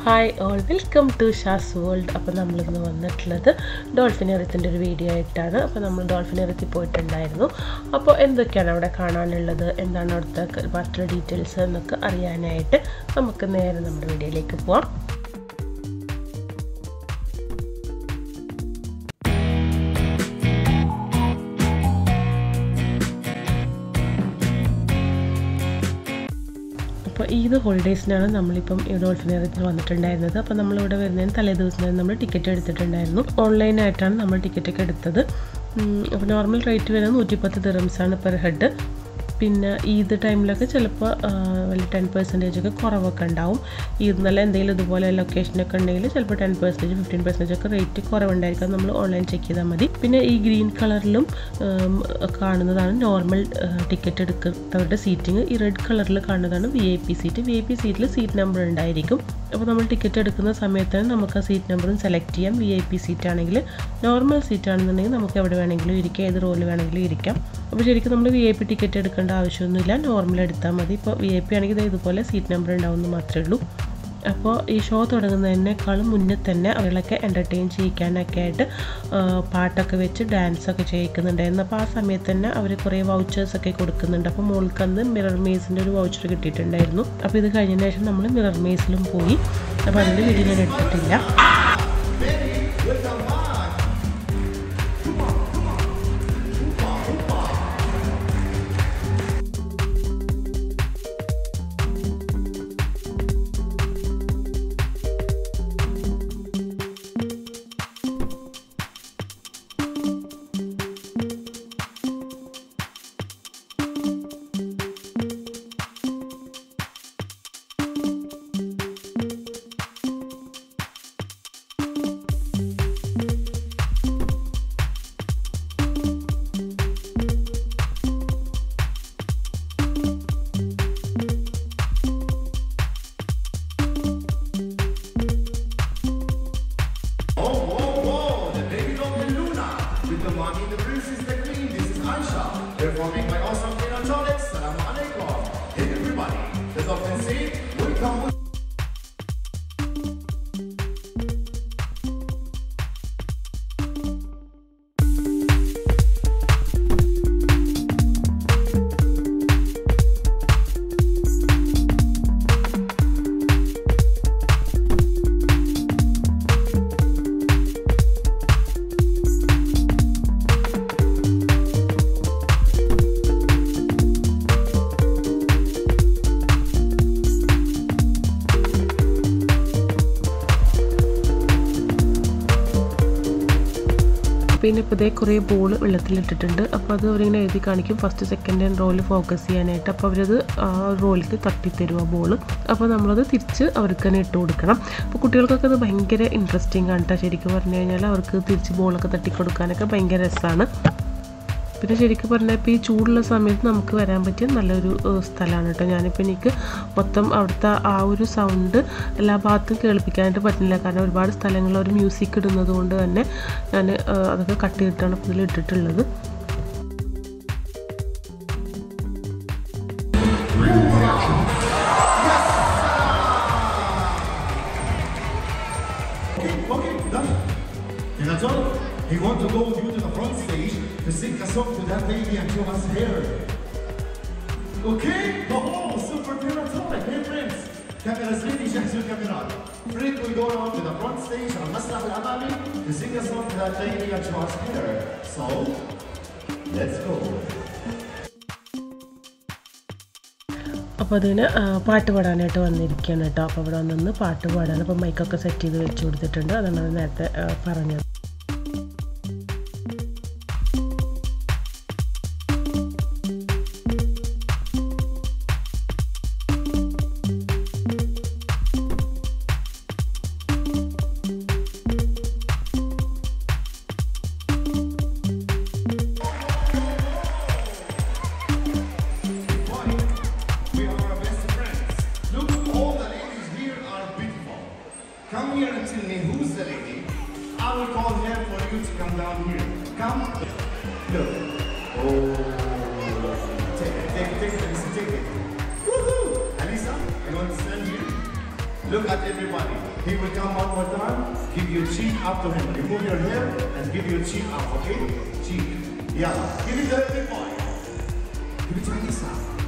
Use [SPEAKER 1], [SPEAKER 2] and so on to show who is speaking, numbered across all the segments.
[SPEAKER 1] Hi all welcome to Shaz world അപ്പോൾ നമ്മളിന്ന് വന്നിട്ടുള്ളത് ഡോൾഫിൻ എറിത്തിൻ്റെ ഒരു വീഡിയോ ആയിട്ടാണ് അപ്പോൾ നമ്മൾ ഡോൾഫിൻ എറിത്തി പോയിട്ടുണ്ടായിരുന്നു അപ്പോൾ എന്തൊക്കെയാണ് അവിടെ കാണാനുള്ളത് എന്താണ് അവിടുത്തെ മറ്റുള്ള ഡീറ്റെയിൽസ് എന്നൊക്കെ അറിയാനായിട്ട് നമുക്ക് നേരെ നമ്മുടെ വീഡിയോയിലേക്ക് പോവാം അപ്പോൾ ഈദ് ഹോളിഡേയ്സിനാണ് നമ്മളിപ്പം ഈ ഡോൾഫിനേറിയത്തിൽ വന്നിട്ടുണ്ടായിരുന്നത് അപ്പോൾ നമ്മളിവിടെ വരുന്നതിന് തലേ ദിവസം നമ്മൾ ടിക്കറ്റ് എടുത്തിട്ടുണ്ടായിരുന്നു ഓൺലൈനായിട്ടാണ് നമ്മൾ ടിക്കറ്റൊക്കെ എടുത്തത് അപ്പോൾ നോർമൽ റേറ്റ് വരുന്നത് നൂറ്റിപ്പത്ത് ദിറംസാണ് പെർ ഹെഡ് പിന്നെ ഈദ് ടൈമിലൊക്കെ ചിലപ്പോൾ വലിയ ടെൻ പെർസെൻറ്റേജ് ഒക്കെ കുറവൊക്കെ ഉണ്ടാവും ഈദ് നല്ല എന്തെങ്കിലും ഇതുപോലെ ലൊക്കേഷനൊക്കെ ഉണ്ടെങ്കിൽ ചിലപ്പോൾ ടെൻ പെർസെൻറ്റേജ് ഫിഫ്റ്റീൻ പെർസെൻറ്റേജ് ഒക്കെ റേറ്റ് കുറവുണ്ടായിരിക്കും നമ്മൾ ഓൺലൈൻ ചെക്ക് ചെയ്താൽ മതി പിന്നെ ഈ ഗ്രീൻ കളറിലും കാണുന്നതാണ് നോർമൽ ടിക്കറ്റ് എടുക്കുന്നവരുടെ സീറ്റിംഗ് ഈ റെഡ് കളറിൽ കാണുന്നതാണ് V I P seat V I P സീറ്റിൽ സീറ്റ് നമ്പർ ഉണ്ടായിരിക്കും അപ്പോൾ നമ്മൾ ടിക്കറ്റ് എടുക്കുന്ന സമയത്ത് നമുക്ക് ആ സീറ്റ് നമ്പറും സെലക്ട് ചെയ്യാം വി ഐ പി സീറ്റ് ആണെങ്കിൽ നോർമൽ സീറ്റ് ആണെന്നുണ്ടെങ്കിൽ നമുക്ക് എവിടെ വേണമെങ്കിലും ഇരിക്കാം ഏത് റോളിൽ വേണമെങ്കിലും ഇരിക്കാം അപ്പോൾ ശരിക്കും നമ്മൾ വി ഐ പി ടിക്കറ്റ് എടുക്കേണ്ട ആവശ്യമൊന്നുമില്ല നോർമൽ എടുത്താൽ മതി ഇപ്പോൾ വി ഐ പി ആണെങ്കിൽ ഇതുപോലെ സീറ്റ് നമ്പർ ഉണ്ടാവുമെന്ന് മാത്രമേ ഉള്ളൂ അപ്പോൾ ഈ ഷോ തുടങ്ങുന്നതിനേക്കാളും മുന്നേ തന്നെ അവളൊക്കെ എൻ്റർടൈൻ ചെയ്യിക്കാനൊക്കെ ആയിട്ട് പാട്ടൊക്കെ വെച്ച് ഡാൻസൊക്കെ ചെയ്യിക്കുന്നുണ്ടായിരുന്നു അപ്പോൾ ആ സമയത്ത് തന്നെ അവർ കുറേ വൗച്ചേഴ്സൊക്കെ കൊടുക്കുന്നുണ്ട് അപ്പോൾ മോൾക്ക് അന്ന് മിറർ മേസിൻ്റെ ഒരു വൗച്ചർ കിട്ടിയിട്ടുണ്ടായിരുന്നു അപ്പോൾ ഇത് കഴിഞ്ഞതിന് ശേഷം നമ്മൾ മിറർ മേസിലും പോയി അപ്പോൾ അതിൻ്റെ വീഡിയോ ഞാൻ എടുത്തിട്ടില്ല
[SPEAKER 2] Performing by Awesome Electronics. Salam alaikum. Hey everybody, let's often say, welcome.
[SPEAKER 1] പിന്നെ ഇപ്പോൾ ഇതേ കുറേ ബോൾ വെള്ളത്തിലിട്ടിട്ടുണ്ട് അപ്പോൾ അത് അവരിങ്ങനെ എഴുതി കാണിക്കും ഫസ്റ്റ് സെക്കൻഡ് റോയിൽ ഫോക്കസ് ചെയ്യാനായിട്ട് അപ്പോൾ അവരത് ആ റോയിലേക്ക് തട്ടിത്തരും ആ ബോൾ അപ്പോൾ നമ്മളത് തിരിച്ച് അവർക്ക് തന്നെ ഇട്ട് കൊടുക്കണം അപ്പോൾ കുട്ടികൾക്കൊക്കെ അത് ഭയങ്കര ഇൻട്രസ്റ്റിംഗ് ആണ് കേട്ടോ ശരിക്കും പറഞ്ഞു കഴിഞ്ഞാൽ അവർക്ക് തിരിച്ച് ബോളൊക്കെ തട്ടിക്കൊടുക്കാനൊക്കെ ഭയങ്കര രസമാണ് പിന്നെ ശരിക്കും പറഞ്ഞാൽ ഇപ്പോൾ ഈ ചൂടുള്ള സമയത്ത് നമുക്ക് വരാൻ പറ്റിയ നല്ലൊരു സ്ഥലമാണ് കേട്ടോ ഞാനിപ്പോൾ എനിക്ക് മൊത്തം അവിടുത്തെ ആ ഒരു സൗണ്ട് എല്ലാ ഭാഗത്തും കേൾപ്പിക്കാനായിട്ട് പറ്റുന്നില്ല കാരണം ഒരുപാട് സ്ഥലങ്ങളിൽ ഒരു മ്യൂസിക് ഇടുന്നത് കൊണ്ട് തന്നെ ഞാൻ അതൊക്കെ കട്ട് ചെയ്തിട്ടാണ് ഇതിൽ ഇട്ടിട്ടുള്ളത്
[SPEAKER 2] Okay, okay, done. And I told him, he want to go with you to the front stage to sing a song to that baby and show us hair. Okay? Oh, super piratomic. Hey friends, cameras ready, جهزوا الكاميرات. Fred will go around to the front stage على المسرح الأمامي to sing a song to that baby and show us hair. So, let's go.
[SPEAKER 1] അപ്പോൾ അതിന് പാട്ട് പാടാനായിട്ട് വന്നിരിക്കുകയാണ് കേട്ടോ അപ്പോൾ അവിടെ വന്ന് പാട്ട് പാടാൻ അപ്പോൾ മൈക്കൊക്കെ സെറ്റ് ചെയ്ത് വെച്ച് കൊടുത്തിട്ടുണ്ട് അതാണ് നേരത്തെ പറഞ്ഞത്
[SPEAKER 2] We are our best friends. Look, all the ladies here are beautiful. Come here and tell me who's the lady. I will call her for you to come down here. Come. Look. Oh. Take it, take it, take it, Alisa, take it. Woohoo! Alisa, you want to stand here? Look at everybody. He will come one more time. Give your cheek up to him. Remove your hair and give your cheek up, okay? Cheek. Yeah. Give it to everybody. Give it to Lisa.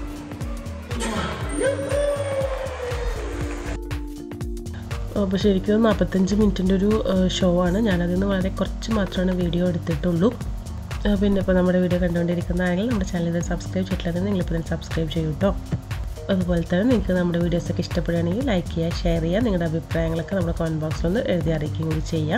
[SPEAKER 1] അപ്പോൾ ശരിക്കും നാൽപ്പത്തഞ്ച് മിനിറ്റിൻ്റെ ഒരു show ആണ് ഞാനതിൽ നിന്ന് വളരെ കുറച്ച് മാത്രമാണ് വീഡിയോ എടുത്തിട്ടുള്ളൂ ആ, പിന്നെ ഇപ്പോൾ നമ്മുടെ വീഡിയോ കണ്ടുകൊണ്ടിരിക്കുന്ന ആരെങ്കിലും നമ്മുടെ ചാനൽ സബ്സ്ക്രൈബ് ചെയ്തിട്ടില്ലെങ്കിൽ നിങ്ങളിപ്പോൾ തന്നെ സബ്സ്ക്രൈബ് ചെയ്യൂ കേട്ടോ അതുപോലെ തന്നെ നിങ്ങൾക്ക് നമ്മുടെ വീഡിയോസൊക്കെ ഇഷ്ടപ്പെടുകയാണെങ്കിൽ ലൈക്ക് ചെയ്യുക ഷെയർ ചെയ്യുക നിങ്ങളുടെ അഭിപ്രായങ്ങളൊക്കെ നമ്മുടെ കമൻറ്റ് ബോക്സിൽ ഒന്ന് എഴുതി അറിയിക്കുകയും കൂടി ചെയ്യാം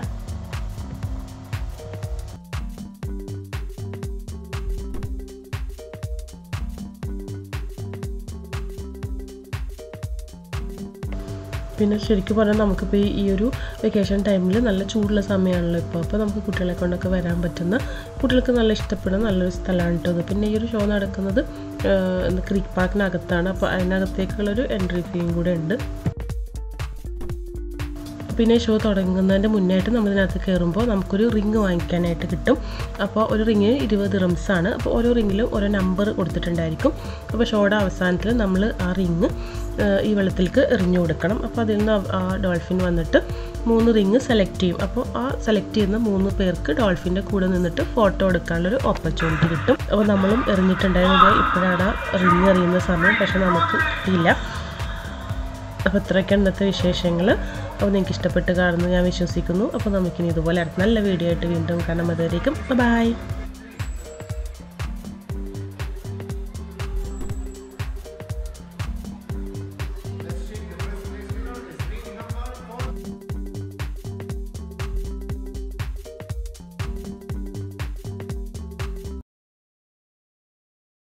[SPEAKER 1] പിന്നെ ശരിക്കും പറഞ്ഞാൽ നമുക്കിപ്പോൾ ഈ- ഈ ഒരു വെക്കേഷൻ ടൈമിൽ നല്ല ചൂടുള്ള സമയമാണല്ലോ ഇപ്പോൾ അപ്പോൾ നമുക്ക് കുട്ടികളെ കൊണ്ടൊക്കെ വരാൻ പറ്റുന്ന കുട്ടികൾക്ക് നല്ല ഇഷ്ടപ്പെടുന്ന നല്ലൊരു സ്ഥലമാണ് കേട്ടോ ഇത് പിന്നെ ഈ ഒരു ഷോ നടക്കുന്നത് ക്രീക്ക് പാർക്കിനകത്താണ് അപ്പോൾ അതിനകത്തേക്കുള്ളൊരു എൻട്രി ഫീയും കൂടെ ഉണ്ട് പിന്നെ ഈ ഷോ തുടങ്ങുന്നതിൻ്റെ മുന്നായിട്ട് നമ്മൾ ഇതിനകത്ത് കയറുമ്പോൾ നമുക്കൊരു റിങ് വാങ്ങിക്കാനായിട്ട് കിട്ടും അപ്പോൾ ഒരു റിങ്ങിന് ഇരുപത് ആണ് അപ്പോൾ ഓരോ റിങ്ങിലും ഓരോ നമ്പർ കൊടുത്തിട്ടുണ്ടായിരിക്കും അപ്പോൾ ഷോയുടെ അവസാനത്തിൽ നമ്മൾ ആ റിങ് ഈ വെള്ളത്തിലേക്ക് എറിഞ്ഞു കൊടുക്കണം അപ്പോൾ അതിൽ നിന്ന് ആ ഡോൾഫിൻ വന്നിട്ട് മൂന്ന് റിങ് സെലക്ട് ചെയ്യും അപ്പോൾ ആ സെലക്ട് ചെയ്യുന്ന മൂന്ന് പേർക്ക് ഡോൾഫിൻ്റെ കൂടെ നിന്നിട്ട് ഫോട്ടോ എടുക്കാനുള്ളൊരു ഓപ്പർച്യൂണിറ്റി കിട്ടും അപ്പോൾ നമ്മളും എറിഞ്ഞിട്ടുണ്ടായിരുന്നത് ഇപ്പോഴാണ് റിങ് എറിയുന്ന സമയം പക്ഷെ നമുക്ക് കിട്ടിയില്ല അപ്പോൾ ഇത്രയൊക്കെയാണ് ഇന്നത്തെ വിശേഷങ്ങൾ അപ്പോൾ നിങ്ങൾക്ക് ഇഷ്ടപ്പെട്ട് കാണുന്നു ഞാൻ വിശ്വസിക്കുന്നു അപ്പോൾ നമുക്കിനി ഇതുപോലെ അടുത്ത നല്ല വീഡിയോ ആയിട്ട് വീണ്ടും കാണാം അതുവരേക്കും ബൈ